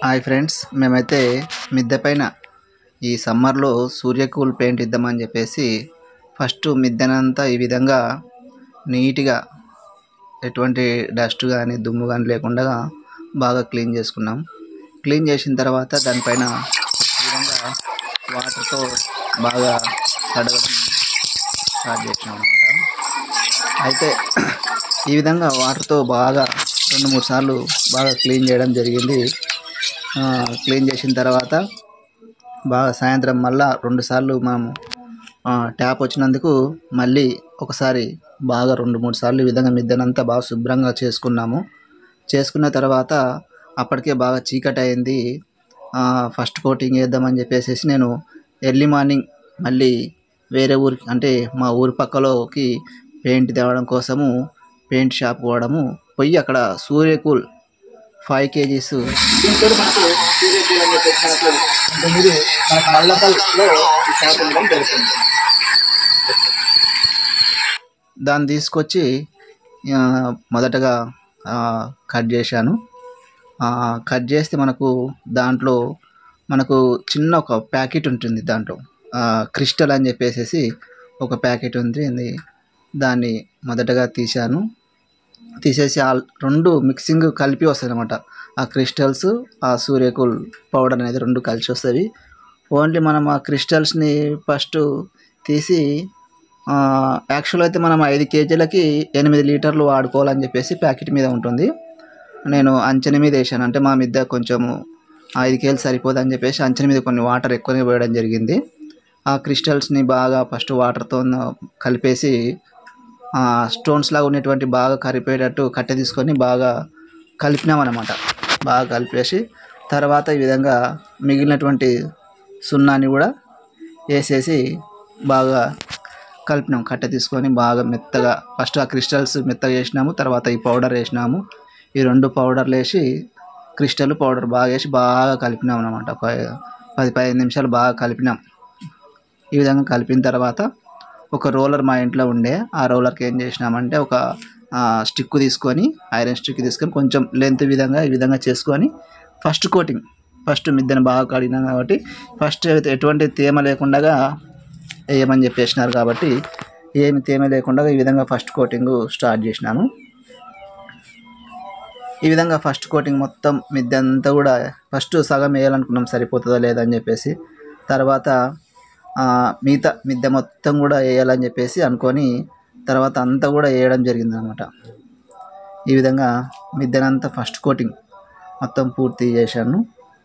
hi friends మేమైతే మిద్దె పైన ఈ సమ్మర్లో సూర్యకూల్ పెయింట్ ఇద్దామని చెప్పేసి ఫస్ట్ మిద్దెనంతా ఈ విధంగా నీట్గా ఎటువంటి డస్ట్ కానీ దుమ్ము కానీ లేకుండా బాగా క్లీన్ చేసుకున్నాం క్లీన్ చేసిన తర్వాత దానిపైన ఈ విధంగా వాటర్తో బాగా కడగడం స్టార్ట్ చేసినాం అనమాట అయితే ఈ విధంగా వాటర్తో బాగా రెండు మూడు సార్లు బాగా క్లీన్ చేయడం జరిగింది ఆ, క్లీన్ చేసిన తర్వాత బాగా సాయంత్రం మళ్ళా రెండు సార్లు మనం ఆ, ట్యాప్ వచ్చినందుకు మళ్ళీ ఒకసారి బాగా రెండు మూడు సార్లు ఈ విధంగా మిద్దెనంతా బాగా శుభ్రంగా చేసుకున్నాము చేసుకున్న తర్వాత అప్పటికే బాగా చీకటి అయింది ఆ, ఫస్ట్ కోటింగ్ వేద్దామని చెప్పేసి నేను ఎర్లీ మార్నింగ్ మళ్ళీ వేరే ఊరికి అంటే మా ఊరి పక్కలోకి పెయింట్ తేవడం కోసము పెయింట్ షాప్ పోవడము పోయి అక్కడ సూర్యకూల్ ఫైవ్ కేజీస్ దీంతో మనకు సూర్యకూల్ అని చెప్పేసి మనకు తొమ్మిది మనకు మల్లకల్లో ఈ షాప్ ఉండడం జరుగుతుంది దాన్ని తీసుకొచ్చి ఆ, మొదటగా ఆ, కట్ చేశాను ఆ, కట్ చేస్తే మనకు దాంట్లో మనకు చిన్న ఒక ప్యాకెట్ ఉంటుంది దాంట్లో ఆ, క్రిస్టల్ అని చెప్పేసి ఒక ప్యాకెట్ ఉంది ఇది దాన్ని మొదటగా తీశాను తీసేసి ఆ రెండు మిక్సింగ్ కలిపి వస్తుంది అనమాట ఆ క్రిస్టల్స్ ఆ సూర్యకుల్ పౌడర్ అనేది రెండు కలిసి వస్తుంది ఓన్లీ మనం ఆ క్రిస్టల్స్ని ఫస్ట్ తీసి యాక్చువల్ అయితే మనం ఐదు కేజీలకి ఎనిమిది లీటర్లు వాడుకోవాలని చెప్పేసి ప్యాకెట్ మీద ఉంటుంది నేను అంచెన మీద వేసాను అంటే మా మిద్ద కొంచెము ఐదు కేజీలు సరిపోదని చెప్పేసి అంచెన మీద కొన్ని వాటర్ ఎక్కువనే పోయడం జరిగింది ఆ క్రిస్టల్స్ని బాగా ఫస్ట్ వాటర్తో కలిపేసి స్టోన్స్ లాగా ఉన్నటువంటి బాగా కరిపోయేటట్టు కట్టె తీసుకొని బాగా కలిపినామన్నమాట బాగా కలిపేసి తర్వాత ఈ విధంగా మిగిలినటువంటి సున్నాని కూడా వేసేసి బాగా కలిపినాం కట్టె తీసుకొని బాగా మెత్తగా ఫస్ట్ ఆ క్రిస్టల్స్ మెత్తగా వేసినాము తర్వాత ఈ పౌడర్ వేసినాము ఈ రెండు పౌడర్లు వేసి క్రిస్టల్ పౌడర్ బాగా వేసి బాగా కలిపినాం అనమాట ఒక పది పదిహేను నిమిషాలు బాగా కలిపినాం ఈ విధంగా కలిపిన తర్వాత ఒక రోలర్ మా ఇంట్లో ఉండే ఆ రోలర్కి ఏం చేసినామంటే ఒక స్టిక్ తీసుకొని ఐరన్ స్టిక్ తీసుకొని కొంచెం లెంత్ విధంగా ఈ విధంగా చేసుకొని ఫస్ట్ కోటింగ్ ఫస్ట్ మిద్దెను బాగా కడిగినాం కాబట్టి ఫస్ట్ ఎటువంటి తేమ లేకుండా వేయమని చెప్పేసినారు కాబట్టి ఏమి తేమ లేకుండా ఈ విధంగా ఫస్ట్ కోటింగ్ స్టార్ట్ చేసినాను ఈ విధంగా ఫస్ట్ కోటింగ్ మొత్తం మిద్దె అంతా కూడా ఫస్ట్ సగం వేయాలనుకున్నాం సరిపోతుందో లేదని చెప్పేసి తర్వాత ఆ, మిగతా మిద్దె మొత్తం కూడా వేయాలని చెప్పేసి అనుకొని తర్వాత అంతా కూడా వేయడం జరిగింది అనమాట ఈ విధంగా మిద్దెనంతా ఫస్ట్ కోటింగ్ మొత్తం పూర్తి చేశాను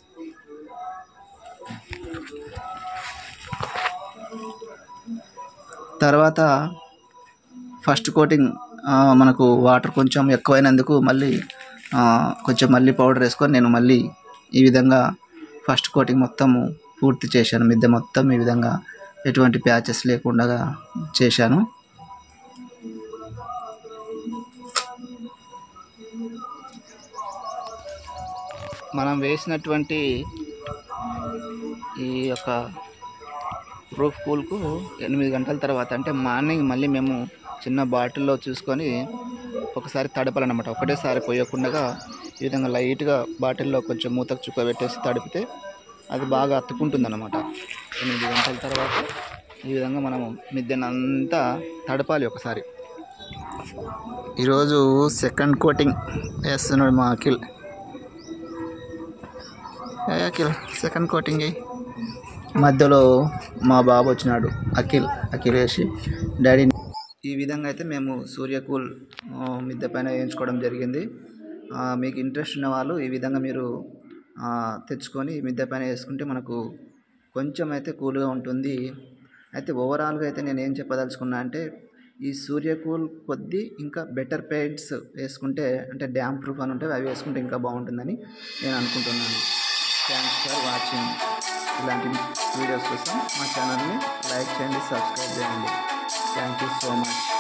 తర్వాత ఫస్ట్ కోటింగ్ ఆ, మనకు వాటర్ కొంచెం ఎక్కువైనందుకు మళ్ళీ ఆ, కొంచెం మళ్ళీ పౌడర్ వేసుకొని నేను మళ్ళీ ఈ విధంగా ఫస్ట్ కోటింగ్ మొత్తము పూర్తి చేశాను మిద్దె మొత్తం ఈ విధంగా ఎటువంటి ప్యాచెస్ లేకుండా చేశాను మనం వేసినటువంటి ఈ యొక్క ప్రూఫ్ కూల్కు ఎనిమిది గంటల తర్వాత అంటే మార్నింగ్ మళ్ళీ మేము చిన్న బాటిల్లో చూసుకొని ఒకసారి తడపాలన్నమాట ఒకటేసారి పోయకుండా ఈ విధంగా లైట్గా బాటిల్లో కొంచెం మూతకు చుక్క పెట్టేసి తడిపితే అది బాగా అతుక్కుంటుంది అనమాట ఎనిమిది గంటల తర్వాత ఈ విధంగా మనము మిద్దెనంతా తడపాలి ఒకసారి ఈరోజు సెకండ్ కోటింగ్ వేస్తున్నాడు మా అఖిల్ ఏ అఖిల్ సెకండ్ కోటింగ్ అయ్యి మధ్యలో మా బాబు వచ్చినాడు అఖిల్ అఖిల్ వేసి డాడీ ఈ విధంగా అయితే మేము సూర్యకూల్ ఆ, మిద్దె పైన వేయించుకోవడం జరిగింది ఆ, మీకు ఇంట్రెస్ట్ ఉన్న వాళ్ళు ఈ విధంగా మీరు ఆ, తెచ్చుకొని మిద్దె పైన వేసుకుంటే మనకు కొంచెం అయితే కూల్గా ఉంటుంది అయితే ఓవరాల్గా అయితే నేను ఏం చెప్పదలుచుకున్నా అంటే ఈ సూర్యకూల్ కొద్దీ ఇంకా బెటర్ పెయింట్స్ వేసుకుంటే అంటే డ్యామ్ ప్రూఫ్ అని ఉంటే అవి వేసుకుంటే ఇంకా బాగుంటుందని నేను అనుకుంటున్నాను థ్యాంక్స్ ఫర్ వాచింగ్ ఇలాంటి వీడియోస్ కోసం మా ఛానల్ని లైక్ చేయండి సబ్స్క్రైబ్ చేయండి థ్యాంక్ యూ సో మచ్